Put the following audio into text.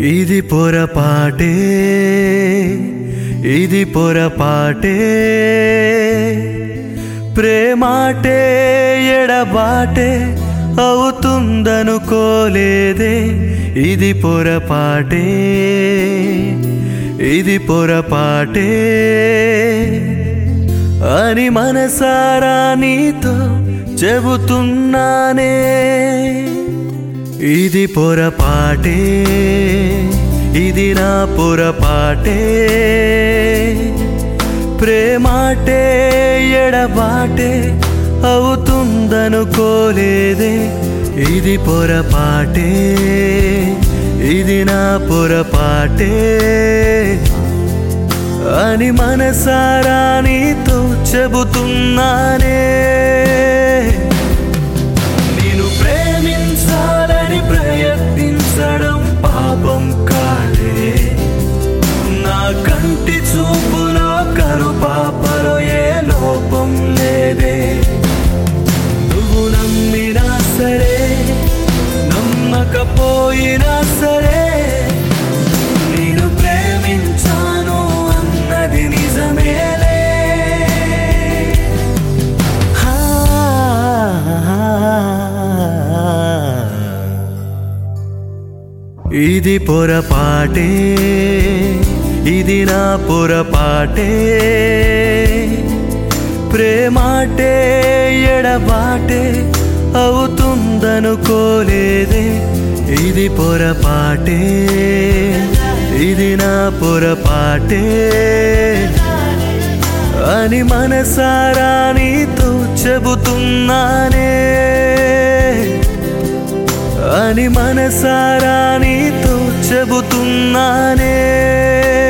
ఇది పొరపాటే ఇది పొరపాటే ప్రేమాటే ఎడబాటే అవుతుందనుకోలేదే ఇది పొరపాటే ఇది పొరపాటే అని మనసారా నీతో చెబుతున్నానే ఇది పొరపాటే ఇది నా పొరపాటే ప్రేమాటే ఎడబాటే అవుతుందనుకోలేదే ఇది పొరపాటే ఇది నా పొరపాటే అని మనసారా నీతో చెబుతున్నానే నేను ప్రేమించాలని ప్రయత్నించడం పాపం కాదే నా కంటి చూపులో కరు పాపలో ఏ లోపం లేదే నువ్వు నమ్మినా సరే నమ్మకపోయినా సరే నేను ప్రేమించాను అన్నది నిజమేలే ఇది పొరపాటే ఇది నా పొరపాటే ప్రేమాటే ఎడబాటే అవుతుందనుకోలేదే ఇది పొరపాటే ఇది నా పొరపాటే అని మనసారా నీతో చెబుతున్నానే అని మనసారా నీతో చెబుతున్నానే